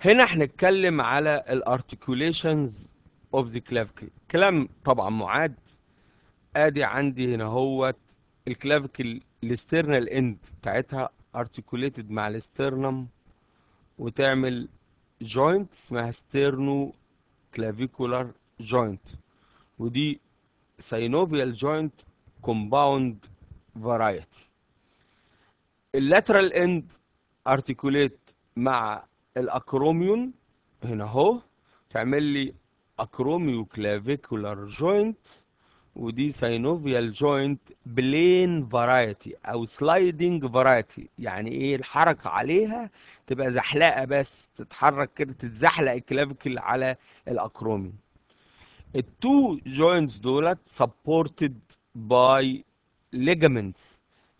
هنا هنتكلم على الارتكوليشنز اوف ذا كلافيكل كلام طبعا معاد ادي عندي هنا هوت الكلافيكل الاسترنال اند بتاعتها ارتكوليتد مع الاسترنم وتعمل جوينت اسمها ستيرنو كلافيكولار جوينت ودي ساينوفيال جوينت كومباوند فرايتي اللاترال اند ارتكوليت مع الاكروميون هنا اهو تعمل لي اكروميو كلافيكولار جوينت ودي ساينوفيال جوينت بلين فرايتي او سلايدنج فرايتي يعني ايه الحركه عليها تبقى زحلقه بس تتحرك كده تتزحلق الكلافيكل على الاكروميون التو جوينتس دولت سبورتد باي ليجامنتس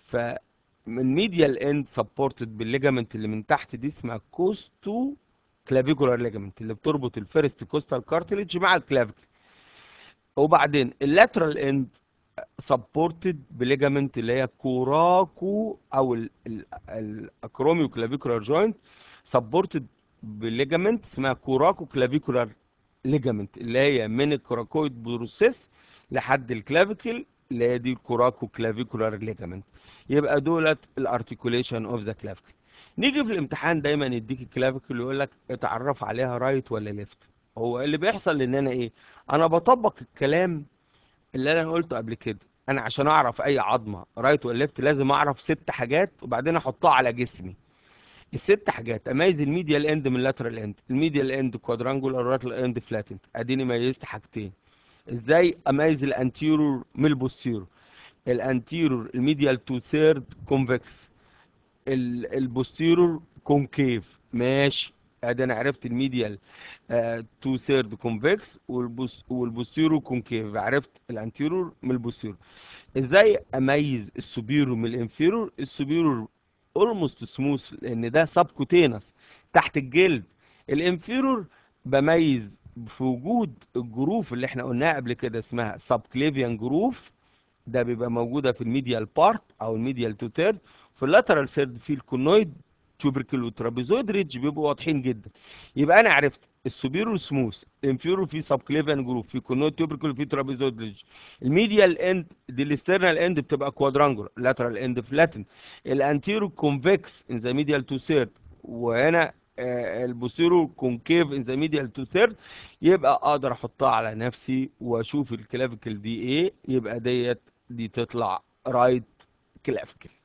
فمن ميديال اند سبورتد بالليجامنت اللي من تحت دي اسمها كوستو كلافيكولار ليجامنت اللي بتربط الفيرست كوستال كارتليج مع الكلافيكل وبعدين اللاترال اند سبورتد بليجامنت اللي هي كوراكو او الاكروميو كلافيكولار جوينت سبورتد بليجامنت اسمها كوراكو كلافيكولار ليجامنت اللي هي من الكوراكويد بروسيس لحد الكلافيكل اللي هي دي الكوراكو كلافيكولار ليجامنت يبقى دولت الارتكوليشن اوف ذا كلافيكل نيجي في الامتحان دايما يديك الكلافيكل ويقول لك اتعرف عليها رايت ولا ليفت هو اللي بيحصل ان انا ايه انا بطبق الكلام اللي انا قلته قبل كده انا عشان اعرف اي عظمه رايت ولا ليفت لازم اعرف ست حاجات وبعدين احطها على جسمي الست حاجات اميز الميديال اند من اللاترال اند الميديال اند كوادرانجولار واللاترال اند فلاتنت اديني ميزت حاجتين ازاي اميز الانتيرور من البوستيرور الانتيرور الميديال تو ثيرد كونفكس البوستيرور كونكيف ماشي ادي انا عرفت الميديال تو ثيرد كونفكس والبوستيرور كونكيف عرفت الانتيرور من البوستيرور ازاي اميز السوبيرور من الانفيرور السوبيرور اولموست سموث لان ده سبكوتينس تحت الجلد الانفيرور بميز في وجود الجروف اللي احنا قلناها قبل كده اسمها سبكليفيان جروف ده بيبقى موجوده في الميديال بارت او الميديال تو ثيرد في اللاترال ثيرد في الكونويد تيوبركل والترابيزويد ريدج بيبقوا واضحين جدا يبقى انا عرفت السوبيرور سموث الانفيرور في سبكليفيان جروف في كونويد تيوبركل في ترابيزويد ريدج الميديال اند دي الاسترنال اند بتبقى كوادرانجولار لاترال اند فلاتن الانتيرو كونفكس ان ذا ميديال تو ثيرد وهنا البوستيرو كونكيف ان ذا ميديال تو ثيرد يبقى اقدر احطها على نفسي واشوف الكلافيكل دي ايه يبقى ديت دي تطلع رايت كلافيكل